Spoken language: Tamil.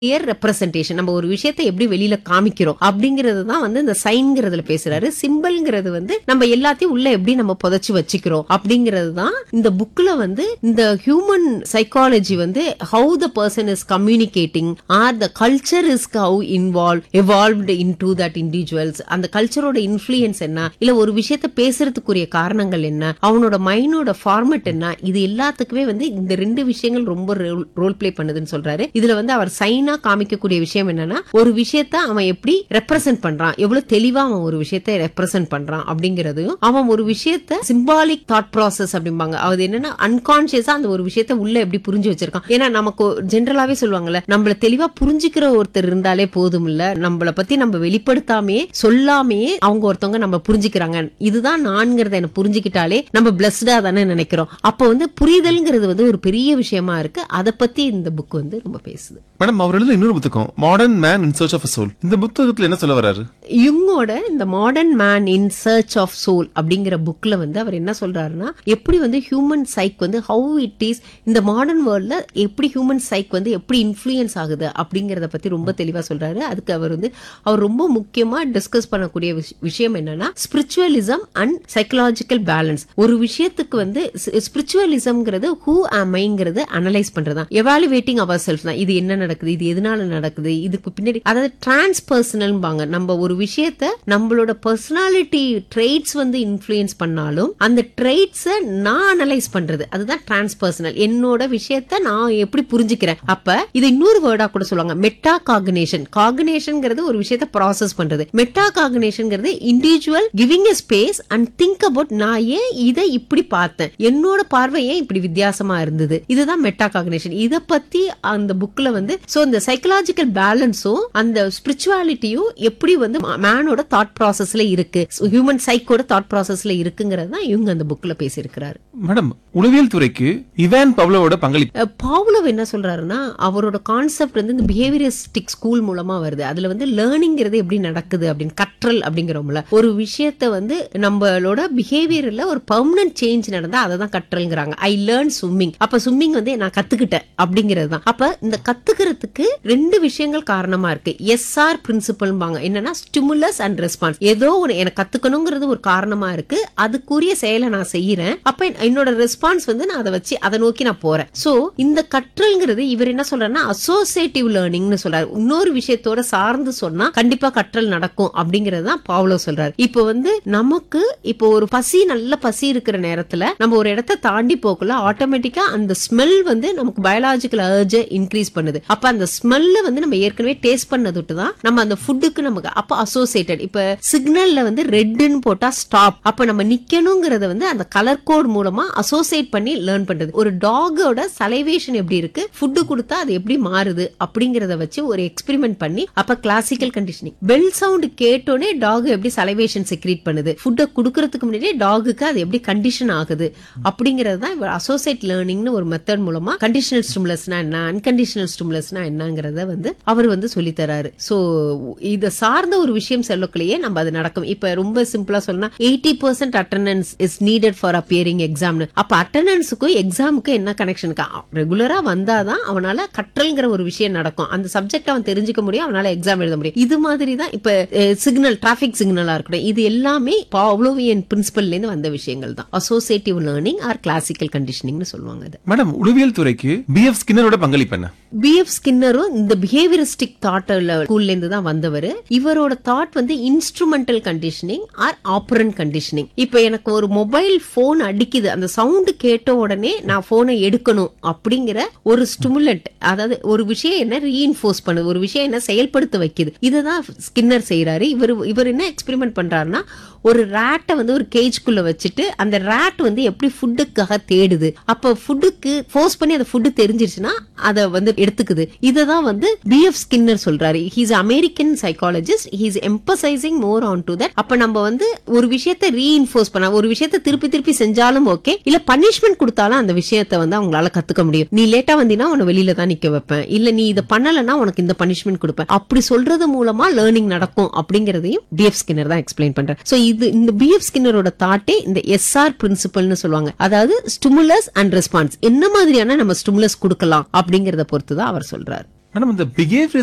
கிளியர் ரெப்ரசன்டேஷன் நம்ம ஒரு விஷயத்தை எப்படி வெளியில காமிக்கிறோம் அப்படிங்கறது தான் வந்து இந்த சைன்ங்கிறதுல பேசுறாரு சிம்பிள்ங்கிறது வந்து நம்ம எல்லாத்தையும் உள்ள எப்படி நம்ம புதைச்சு வச்சுக்கிறோம் அப்படிங்கிறது தான் இந்த புக்ல வந்து இந்த ஹியூமன் சைக்காலஜி வந்து how the person is communicating or the culture is how involve evolved into that individuals அந்த கல்ச்சரோட இன்ஃபுளுயன்ஸ் என்ன இல்ல ஒரு விஷயத்த பேசுறதுக்குரிய காரணங்கள் என்ன அவனோட மைண்டோட ஃபார்மட் என்ன இது எல்லாத்துக்குமே வந்து இந்த ரெண்டு விஷயங்கள் ரொம்ப ரோல் ப்ளே பண்ணுதுன்னு சொல்றாரு இதுல வந்து அவர் சைனா காமிக்கக்கூடிய விஷயம் என்னன்னா ஒரு விஷயத்த அவன் எப்படி ரெப்ரசென்ட் பண்றான் எவ்வளவு தெளிவா அவன் ஒரு விஷயத்த ரெப்ரசென்ட் பண்றான் அப்படிங்கறதையும் அவன் ஒரு விஷயத்த சிம்பாலிக் தாட் ப்ராசஸ் அப்படிம்பாங்க அது என்னன்னா அன்கான்சியஸா அந்த ஒரு விஷயத்த உள்ள எப்படி புரிஞ்சு வச்சிருக்கான் ஏன்னா நமக்கு ஜென்ரலாவே சொல்லுவாங்கல்ல நம்மள தெளிவா புரிஞ்சுக்கிற ஒருத்தர் இருந்தாலே போதும் இல்ல நம்மள பத்தி நம்ம வெளிப்படுத்தாமையே சொல்லாமையே அவங்க ஒருத்தவங்க நம்ம புரிஞ்சுக்கிறாங்க இதுதான் நான்கிறத என்ன புரிஞ்சுக்கிட்டாலே நம்ம பிளஸ்டா தானே நினைக்கிறோம் அப்போ வந்து புரிதல்ங்கிறது வந்து ஒரு பெரிய விஷயமா இருக்கு அதை பத்தி இந்த புக் வந்து ரொம்ப பேசுது மேடம் அவர் எழுதின இன்னொரு புத்தகம் modern man in search of soul இந்த புத்தகத்துல என்ன சொல்ல வர்றாரு யுங்கோட இந்த modern man in search of soul அப்படிங்கிற புக்ல வந்து அவர் என்ன சொல்றாருன்னா எப்படி வந்து ஹியூமன் சைக் வந்து ஹவு இட் இஸ் இந்த மாடர்ன் வேர்ல்ட்ல எப்படி ஹியூமன் சைக் வந்து எப்படி இன்ஃப்ளூயன்ஸ் ஆகுது அப்படிங்கறத பத்தி ரொம்ப தெளிவா சொல்றாரு அதுக்கு அவர் வந்து அவர் ரொம்ப முக்கியமா டிஸ்கஸ் பண்ணக்கூடிய விஷ- விஷயம் என்னன்னா ஸ்பிரிச்சுவலிசம் அண்ட் சைக்கலாஜிக்கல் பேலன்ஸ் ஒரு விஷயத்துக்கு வந்து ஸ்பிரிச்சுவலிசம்ங்கிறது ஹூ ஆமைங்கிறது அனலைஸ் பண்றதா எவாலுவேட்டிங் அவர் செல்ஃப் தான் இது என்ன நடக்குது இது எதனால நடக்குது இதுக்கு பின்னாடி அதாவது டிரான்ஸ்பர்சனல் பாங்க நம்ம ஒரு விஷயத்த நம்மளோட பர்சனாலிட்டி ட்ரெய்ட்ஸ் வந்து இன்ஃப்ளூயன்ஸ் பண்ணாலும் அந்த ட்ரெய்ட்ஸ நான் அனலைஸ் பண்றது அதுதான் டிரான்ஸ்பர்சனல் என்னோட விஷயத்த நான் எப்படி புரிஞ்சுக்கிறேன் அப்ப இது இன்னொரு வேர்டா கூட சொல்லுவாங்க மெட்டா காகுனேஷன் காகுனேஷன்ங்கிறது ஒரு விஷயத்த ப்ராசஸ் பண்றது மெட்டா காகுனேஷன்ங்கிறது individual giving a space and think about நான் ஏன் இதை இப்படி பார்த்தேன் என்னோட பார்வை ஏன் இப்படி வித்தியாசமா இருந்தது இதுதான் மெட்டா காகுனேஷன் இத பத்தி அந்த புக்ல வந்து சோ இந்த சைக்கலாஜிக்கல் பேலன்ஸும் அந்த ஸ்பிரிச்சுவாலிட்டியும் எப்படி வந்து மேனோட தாட் ப்ராசஸ்ல இருக்கு ஹியூமன் சைக்கோட தாட் ப்ராசஸ்ல இருக்குங்கிறது தான் இவங்க அந்த புக்ல பேசியிருக்கிறாரு மேடம் உளவியல் துறைக்கு இவான் பவ்லோவோட பங்களிப்பு அஹ் பாவ்லோவ் என்ன சொல்றாருன்னா அவரோட கான்செப்ட் வந்து இந்த பிஹேவியரிஸ்டிக் ஸ்கூல் மூலமா வருது அதுல வந்து லேர்னிங்கிறது எப்படி நடக்குது அப்படின்னு கற்றல் அப்படிங்கிறோம்ல ஒரு விஷயத்த வந்து நம்மளோட பிஹேவியர்ல ஒரு பெர்மனன்ட் சேஞ்ச் நடந்தா அதை தான் கற்றல்ங்கிறாங்க ஐ லேர்ன் ஸ்விம்மிங் அப்ப ஸ்விம்மிங் வந்து நான் கத்துக்கிட்டேன் அப்படிங்கிறது தான் அப்ப இந்த கத்துக்கிறதுக்கு ரெண்டு விஷயங்கள் காரணமா இருக்கு எஸ்ஆர் பிரின்சிபல்பாங்க என்னன்னா ஸ்டிமுலஸ் அண்ட் ரெஸ்பான்ஸ் ஏதோ ஒன்று எனக்கு கத்துக்கணுங்கிறது ஒரு காரணமா இருக்கு அதுக்குரிய செயலை நான் செய்யறேன் அப்ப என்னோட ரெஸ்பான்ஸ் வந்து நான் அதை வச்சு அதை நோக்கி நான் போறேன் சோ இந்த கற்றல்ங்கிறது இவர் என்ன சொல்றாருன்னா அசோசியேட்டிவ் லேர்னிங்னு சொல்றாரு இன்னொரு விஷயத்தோட சார்ந்து சொன்னா கண்டிப்பா கற்றல் நடக்கும் அப்படிங்கறது தான் பாவ்லோ சொல்றாரு இப்போ வந்து நமக்கு இப்போ ஒரு பசி நல்ல பசி இருக்கிற நேரத்துல நம்ம ஒரு இடத்த தாண்டி போகல ஆட்டோமேட்டிக்கா அந்த ஸ்மெல் வந்து நமக்கு பயாலாஜிக்கல் அர்ஜ இன்க்ரீஸ் பண்ணுது அப்ப அந்த ஸ்மெல்ல வந்து நம்ம ஏற்கனவே டேஸ்ட் பண்ணதுட்டு தான் நம்ம அந்த ஃபுட்டுக்கு நமக்கு அப்ப அசோசியேட்டட் இப்ப சிக்னல்ல வந்து ரெட்னு போட்டா ஸ்டாப் அப்ப நம்ம நிக்கணுங்கிறத வந்து அந்த கலர் கோட் மூலமா அசோசியேட் பண்ணி லேர்ன் பண்றது ஒரு டாகோட சலைவேஷன் எப்படி இருக்கு ஃபுட்டு கொடுத்தா அது எப்படி மாறுது அப்படிங்கறத வச்சு ஒரு எக்ஸ்பெரிமெண்ட் பண்ணி அப்ப கிளாசிக்கல் கண்டிஷனிங் பெல் சவுண்ட் கேட்டோனே டாக் எப்படி சலைவேஷன் செக்ரீட் பண்ணுது ஃபுட்டை கொடுக்கறதுக்கு முன்னாடியே டாகுக்கு அது எப்படி கண்டிஷன் ஆகுது அப்படிங்கிறது தான் இவர் அசோசியேட் லேர்னிங்னு ஒரு மெத்தட் மூலமா கண்டிஷனல் ஸ்டிமுலஸ்னா என்ன அன்கண்டிஷனல் ஸ்டிமுலஸ்னா என்னங்கிறத வந்து அவர் வந்து சொல்லி தராரு சோ இத சார்ந்த ஒரு விஷயம் சொல்லக்குள்ளேயே நம்ம அது நடக்கும் இப்ப ரொம்ப சிம்பிளா சொன்னா eighty percent attendance is needed for appearing எக்ஸாம்னு அப்ப அட்டண்டன்ஸுக்கும் எக்ஸாமுக்கும் என்ன கனெக்ஷன் ரெகுலரா வந்தாதான் அவனால கற்றல்ங்கிற ஒரு விஷயம் நடக்கும் அந்த சப்ஜெக்ட் அவன் தெரிஞ்சுக்க முடியும் அவனால எக்ஸாம் எழுத முடியும் இது மாதிரி தான் இப்ப சிக்னல் டிராபிக் சிக்னலா இருக்கட்டும் இது எல்லாமே பாவ்லோவியன் பிரின்சிபல்ல இருந்து வந்த விஷயங்கள் தான் அசோசியேட்டிவ் லேர்னிங் ஆர் கிளாசிக்கல் கண்டிஷனிங்னு சொல்லுவாங்க இது மேடம் உளவியல் துறைக்கு பி எஃப் ஸ்கின்னரோட பங்களிப்பு என்ன பிஎஃப் ஸ்கின்னரும் இந்த பிஹேவியரிஸ்டிக் தாட்ல ஸ்கூல்ல இருந்து தான் வந்தவர் இவரோட தாட் வந்து instrumental conditioning or operant conditioning இப்போ எனக்கு ஒரு மொபைல் போன் அடிக்குது அந்த சவுண்ட் கேட்ட உடனே நான் போனை எடுக்கணும் அப்படிங்கிற ஒரு ஸ்டிமுலண்ட் அதாவது ஒரு விஷயம் என்ன ரீஇன்ஃபோர்ஸ் பண்ணுது ஒரு விஷயம் என்ன செயல்படுத்த வைக்குது இதுதான் ஸ்கின்னர் செய்யறாரு இவர் இவர் என்ன எக்ஸ்பெரிமெண்ட் பண்றாருன்னா ஒரு ரேட்டை வந்து ஒரு கேஜ்குள்ள வச்சுட்டு அந்த ரேட் வந்து எப்படி ஃபுட்டுக்காக தேடுது அப்ப ஃபுட்டுக்கு ஃபோர்ஸ் பண்ணி அந்த ஃபுட்டு தெரிஞ்சிருச்சுன்னா அதை வந்து எடுத்துக்குது இதை தான் வந்து பிஎஃப் ஸ்கின்னர் சொல்றாரு he's American psychologist he's emphasising more on to that அப்ப நம்ம வந்து ஒரு விஷயத்தை ரீஇன்ஃபோர்ஸ் பண்ண ஒரு விஷயத்தை திருப்பி திருப்பி செஞ்சாலும் ஓகே இல்ல பனிஷ்மெண்ட் கொடுத்தாலும் அந்த விஷயத்தை வந்து அவங்களால கத்துக்க முடியும் நீ லேட்டா வந்தீங்கன்னா உன்னை வெளியில தான் நிக்க வைப்பேன் இல்ல நீ இதை பண்ணலன்னா உனக்கு இந்த பனிஷ்மெண்ட் கொடுப்பேன் அப்படி சொல்றது மூலமா லேர்னிங் நடக்கும் அப்படிங்கறதையும் பிஎஃப் ஸ்கின்னர் தான் எக்ஸ்பிளைன் பண்றேன் சோ இது இந்த பிஎஃப் ஸ்கின்னரோட தாட்டே இந்த எஸ்ஆர் பிரின்சிபல்னு சொல்லுவாங்க அதாவது ஸ்டிமுலஸ் அண்ட் ரெஸ்பான்ஸ் என்ன மாதிரியான நம்ம ஸ்டிமுலஸ் கொடுக்கலாம் அப்படிங்கறத பொறுத்து தான் அவர் சொல்றாரு மேடம் இந்த பிஹேவியர்